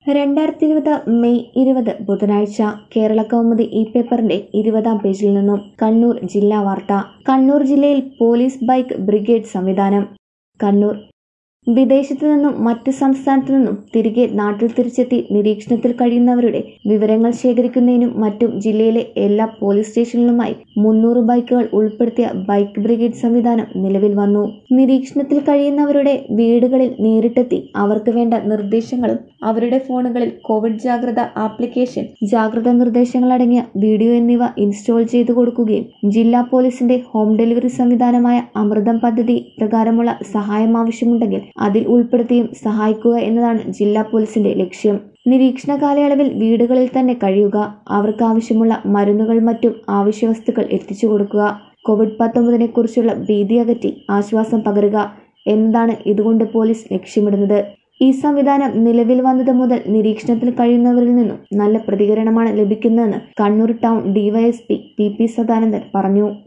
രണ്ടായിരത്തി ഇരുപത് മെയ് ഇരുപത് ബുധനാഴ്ച കേരള കൗമുദി ഈ പേപ്പറിന്റെ ഇരുപതാം പേജിൽ നിന്നും കണ്ണൂർ ജില്ലാ വാർത്ത കണ്ണൂർ ജില്ലയിൽ പോലീസ് ബൈക്ക് ബ്രിഗേഡ് സംവിധാനം കണ്ണൂർ വിദേശത്തു നിന്നും മറ്റ് സംസ്ഥാനത്തു നിന്നും തിരികെ നാട്ടിൽ തിരിച്ചെത്തി നിരീക്ഷണത്തിൽ കഴിയുന്നവരുടെ വിവരങ്ങൾ ശേഖരിക്കുന്നതിനും മറ്റും ജില്ലയിലെ എല്ലാ പോലീസ് സ്റ്റേഷനിലുമായി മുന്നൂറ് ബൈക്കുകൾ ഉൾപ്പെടുത്തിയ ബൈക്ക് ബ്രിഗേഡ് സംവിധാനം നിലവിൽ വന്നു നിരീക്ഷണത്തിൽ കഴിയുന്നവരുടെ വീടുകളിൽ നേരിട്ടെത്തി അവർക്ക് വേണ്ട നിർദ്ദേശങ്ങളും അവരുടെ ഫോണുകളിൽ കോവിഡ് ജാഗ്രത ആപ്ലിക്കേഷൻ ജാഗ്രതാ നിർദ്ദേശങ്ങൾ അടങ്ങിയ വീഡിയോ എന്നിവ ഇൻസ്റ്റാൾ ചെയ്തു കൊടുക്കുകയും ജില്ലാ പോലീസിന്റെ ഹോം ഡെലിവറി സംവിധാനമായ അമൃതം പദ്ധതി പ്രകാരമുള്ള സഹായം ആവശ്യമുണ്ടെങ്കിൽ അതിൽ ഉൾപ്പെടുത്തിയും സഹായിക്കുക എന്നതാണ് ജില്ലാ പോലീസിന്റെ ലക്ഷ്യം നിരീക്ഷണ കാലയളവിൽ വീടുകളിൽ തന്നെ കഴിയുക അവർക്ക് ആവശ്യമുള്ള മരുന്നുകൾ മറ്റും ആവശ്യവസ്തുക്കൾ എത്തിച്ചു കൊടുക്കുക കോവിഡ് പത്തൊമ്പതിനെ കുറിച്ചുള്ള ഭീതി അകറ്റി ആശ്വാസം പകരുക എന്നതാണ് ഇതുകൊണ്ട് പോലീസ് ലക്ഷ്യമിടുന്നത് ഈ സംവിധാനം നിലവിൽ വന്നത് മുതൽ നിരീക്ഷണത്തിൽ കഴിയുന്നവരിൽ നിന്നും നല്ല പ്രതികരണമാണ് ലഭിക്കുന്നതെന്ന് Kannur town DYSP P P Sadanandan പറഞ്ഞു